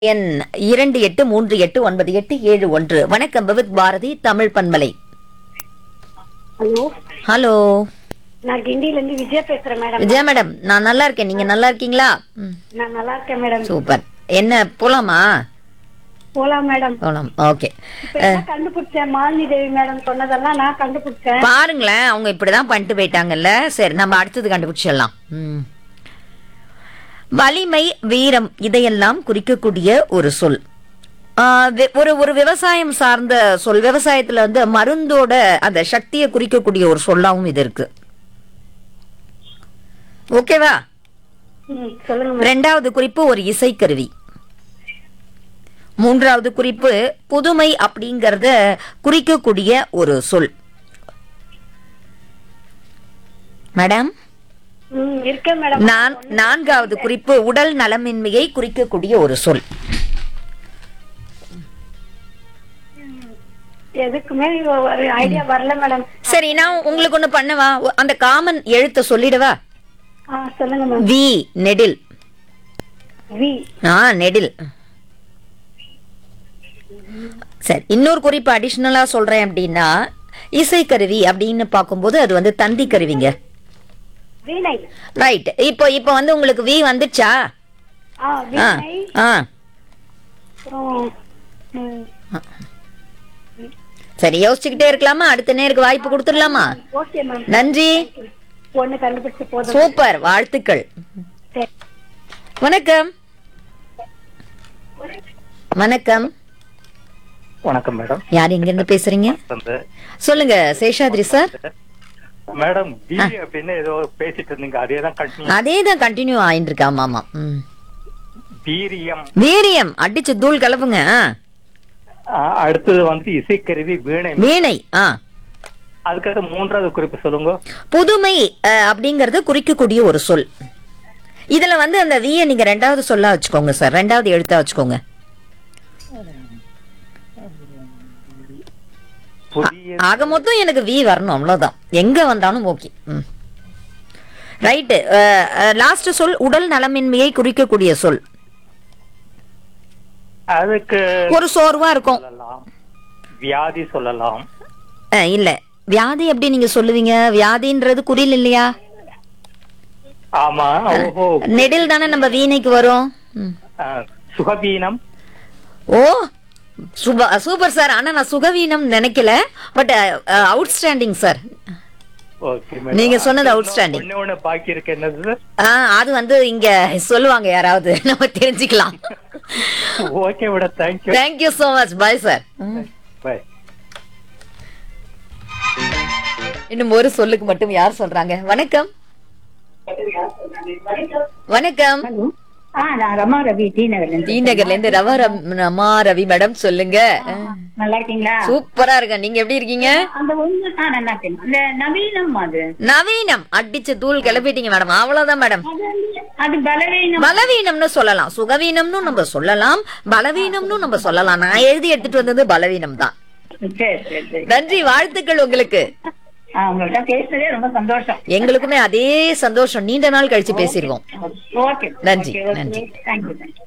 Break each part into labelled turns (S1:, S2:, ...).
S1: எண் இரண்டு எட்டு மூன்று எட்டு ஒன்பது எட்டு ஏழு ஒன்று வணக்கம் விவித் பாரதி தமிழ் பண்பலை
S2: ஹலோ
S1: ஹலோ
S2: நான் கிண்டில இருந்து விஜயா பேசுறேன் மேடம்
S1: விஜயா மேடம் நான் நல்லா இருக்கேன் நீங்க நல்லா இருக்கீங்களா ம்,
S2: நான் நல்லா இருக்கேன் மேடம்
S1: சூப்பர் என்ன போலாமா
S2: போலாம் மேடம்
S1: போலாம் ஓகே
S2: இப்ப என்ன கண்டுபிடிச்சேன் மாலினி தேவி மேடம் சொன்னதெல்லாம் நான் கண்டுபிடிச்சேன்
S1: பாருங்களேன் அவங்க இப்படிதான் பண்ணிட்டு போயிட்டாங்கல்ல சரி நம்ம அடுத்தது கண்டுபிடிச்சிடலாம் ம். வலிமை வீரம் இதையெல்லாம் குறிக்கக்கூடிய ஒரு சொல் ஆ, வி- ஒரு ஒரு விவசாயம் சார்ந்த சொல் விவசாயத்துல வந்து மருந்தோட அந்த சக்தியை குறிக்கக்கூடிய ஒரு சொல்லாவும் இது இருக்கு ஓகேவா
S2: ம், சொல்லுங்க மேடம்
S1: ரெண்டாவது குறிப்பு ஒரு இசைக்கருவி மூன்றாவது குறிப்பு புதுமை அப்படிங்கறத குறிக்கக்கூடிய ஒரு சொல் மேடம்
S2: ம், இருக்கேன் மேடம்
S1: நான் நான்காவது குறிப்பு உடல் நலமின்மையை குறிக்கக்கூடிய ஒரு சொல்
S2: எதுக்குமே ஒரு ஐடியா வரல மேடம்
S1: சரி நான் உங்களுக்கு ஒண்ணு பண்ணவா ஒ- அந்த காமன் எழுத்த சொல்லிடவா
S2: ஆ சொல்லுங்க மேம்
S1: வி நெடில்
S2: வி
S1: ஆ நெடில் சரி இன்னொரு குறிப்பு அடிஷ்னலா சொல்றேன் அப்படின்னா இசைக்கருவி அப்படின்னு பார்க்கும்போது அது வந்து தந்தி கருவிங்க
S2: வீணை
S1: ரைட் இப்போ இப்போ வந்து உங்களுக்கு வி வந்துச்சா
S2: ஆ
S1: ஆ
S2: வீணை
S1: ஆ
S2: அப்புறம் ம்,
S1: சரி யோசிச்சுக்கிட்டே இருக்கலாமா அடுத்த நேருக்கு வாய்ப்பு கொடுத்துடலாமா
S2: ஓகே மேம்
S1: நன்றி
S2: ஒண்ணு கண்டுபிடிச்சு போதும்
S1: சூப்பர் வாழ்த்துக்கள்
S2: சரி.
S1: வணக்கம் வணக்கம்
S3: வணக்கம் மேடம்
S1: யார் எங்க இருந்து பேசுறீங்க
S3: வந்து
S1: சொல்லுங்க சேஷாத்ரி சார்
S3: மேடம் பி அப்படின்னு ஏதோ பேசிட்டு இருந்தீங்க அதே தான் கண்டினியூ
S1: அதே தான் கண்டினியூ ஆயிட்டு இருக்கு ஆமா ஆமா ம்.
S3: வீரியம்
S1: வீரியம் அடிச்சு தூள் கலப்புங்க ஆ.
S3: ஆ, அடுத்தது வந்து இசைக்கருவி வீணை
S1: வீணை ஆ
S3: அதுக்கடுத்து மூன்றாவது குறிப்பு சொல்லுங்க
S1: புதுமை அஹ், அப்படிங்கறது குறிக்கக்கூடிய ஒரு சொல் இதுல வந்து அந்த விய நீங்க ரெண்டாவது சொல்லா வச்சுக்கோங்க சார் ரெண்டாவது எழுத்தா வச்சுக்கோங்க
S3: புதிய
S1: ஆக மொத்தம் எனக்கு வி வரணும் அவ்வளவுதான் எங்க வந்தாலும் ஓகே ம் ரைட்டு லாஸ்ட் சொல் உடல் நலமின்மையை குறிக்கக்கூடிய சொல்
S3: அதுக்கு
S1: ஒரு சோர்வா இருக்கும்
S3: சொல்லலாம் வியாதி சொல்லலாம்
S1: அஹ், இல்ல வியாதி எப்படி நீங்க சொல்லுவீங்க வியாதின்றது குறில் இல்லையா
S3: ஆமா ஓஹோ
S1: நெடில் தானே நம்ம வீணைக்கு வரும் ம்.
S3: ஆ, சுகவீனம்
S1: ஓ சுப சூப்பர் சார் ஆனா நான் சுகவீனம் நினைக்கல பட் அவுட்ஸ்டாண்டிங் சார்
S3: ஓகே
S1: நீங்க சொன்னது outstanding.
S3: ஒண்ணு ஒண்ணு பாக்கி இருக்கு என்னது
S1: அது வந்து இங்க சொல்லுவாங்க யாராவது நம்ம தெரிஞ்சுக்கலாம்
S3: ஓகே விட thank you
S1: thank you so much bye sir
S3: bye
S1: இன்னும் ஒரு சொல்லுக்கு மட்டும் யார் சொல்றாங்க வணக்கம் வணக்கம்
S4: ஆ நான் ரமா ரவி டி நகர்ல இருந்து
S1: டி நகர்ல இருந்து ரவ ரம்- ரமா ரவி மேடம் சொல்லுங்க
S4: நல்லா இருக்கீங்களா
S1: சூப்பரா இருக்கேன் நீங்க எப்படி இருக்கீங்க
S4: அந்த ஒண்ணு ஆ நல்லா இருக்கேன் அந்த நவீனம் அது
S1: நவீனம் அடிச்சு தூள் கிளப்பிட்டீங்க மேடம் அவ்வளவுதான் மேடம்
S4: அது வந்து- அது பலவீனம்
S1: பலவீனம்னு சொல்லலாம் சுகவீனம்னு நம்ம சொல்லலாம் பலவீனம்னு நம்ம சொல்லலாம் நான் எழுதி எடுத்துட்டு வந்தது பலவீனம் தான்
S4: சரி சரி சரி
S1: நன்றி வாழ்த்துக்கள் உங்களுக்கு
S4: ஆ, உங்கள்ட்ட பேசுறதே ரொம்ப சந்தோஷம்
S1: எங்களுக்குமே அதே சந்தோஷம் நீண்ட நாள் கழிச்சு பேசிடுவோம்
S4: ஓகே
S1: நன்றி, நன்றி.
S4: தேங்க்யூ தேங்க்யூ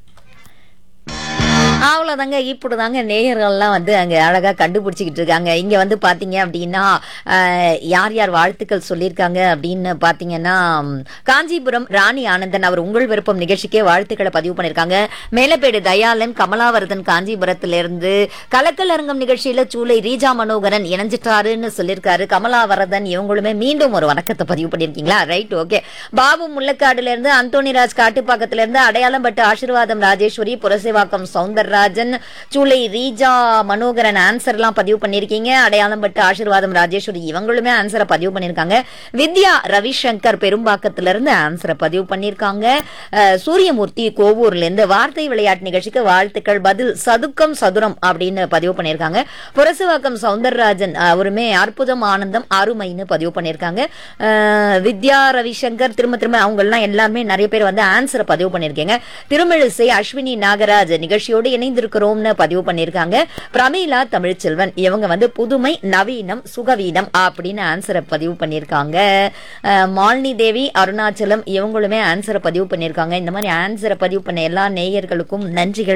S1: அவ்வளவுதாங்க இப்படிதாங்க நேயர்கள்லாம் வந்து அங்க அழகா கண்டுபிடிச்சிக்கிட்டு இருக்காங்க இங்க வந்து பாத்தீங்க அப்படின்னா அஹ், யார் யார் வாழ்த்துக்கள் சொல்லியிருக்காங்க அப்படின்னு பாத்தீங்கன்னா ம், காஞ்சிபுரம் ராணி ஆனந்தன் அவர் உங்கள் விருப்பம் நிகழ்ச்சிக்கே வாழ்த்துக்களை பதிவு பண்ணிருக்காங்க மேலப்பேடு தயாளன் கமலாவரதன் காஞ்சிபுரத்துல இருந்து கலக்கல் அரங்கம் நிகழ்ச்சியில சூளை ரீஜா மனோகரன் இணைஞ்சிட்டாருன்னு சொல்லியிருக்காரு கமலாவரதன் இவங்களுமே மீண்டும் ஒரு வணக்கத்தை பதிவு பண்ணிருக்கீங்களா ரைட் ஓகே பாபு முள்ளக்காடுல இருந்து அந்தோணிராஜ் காட்டுப்பாக்கத்துல இருந்து அடையாளம் பட்டு ஆசீர்வாதம் ராஜேஸ்வரி புரசேவாக்கம் சவுந்தரராஜன் சூளை ரீஜா மனோகரன் ஆன்சர் எல்லாம் பதிவு பண்ணிருக்கீங்க அடையாளம் பட்டு ஆசீர்வாதம் ராஜேஸ்வரி இவங்களுமே ஆன்சரை பதிவு பண்ணிருக்காங்க வித்யா ரவிசங்கர் பெரும்பாக்கத்துல இருந்து ஆன்சரை பதிவு பண்ணிருக்காங்க அஹ், சூரியமூர்த்தி கோவூர்ல இருந்து வார்த்தை விளையாட்டு நிகழ்ச்சிக்கு வாழ்த்துக்கள் பதில் சதுக்கம் சதுரம் அப்படின்னு பதிவு பண்ணிருக்காங்க புரசவாக்கம் சவுந்தரராஜன் அவருமே அற்புதம் ஆனந்தம் அருமைன்னு பதிவு பண்ணிருக்காங்க அஹ், வித்யா ரவிசங்கர் திரும்ப திரும்ப அவங்க எல்லாம் எல்லாருமே நிறைய பேர் வந்து ஆன்சரை பதிவு பண்ணிருக்கீங்க திருமிழிசை அஸ்வினி நாகராஜ் நிகழ்ச்சியோடு இணைந்து இணைந்திருக்கிறோம்னு பதிவு பண்ணியிருக்காங்க பிரமீளா தமிழ்ச்செல்வன் இவங்க வந்து புதுமை நவீனம் சுகவீனம் அப்படின்னு ஆன்சரை பதிவு பண்ணியிருக்காங்க அஹ், மாலினி தேவி அருணாச்சலம் இவங்களுமே ஆன்சரை பதிவு பண்ணியிருக்காங்க இந்த மாதிரி ஆன்சரை பதிவு பண்ண எல்லா நேயர்களுக்கும் நன்றிகள்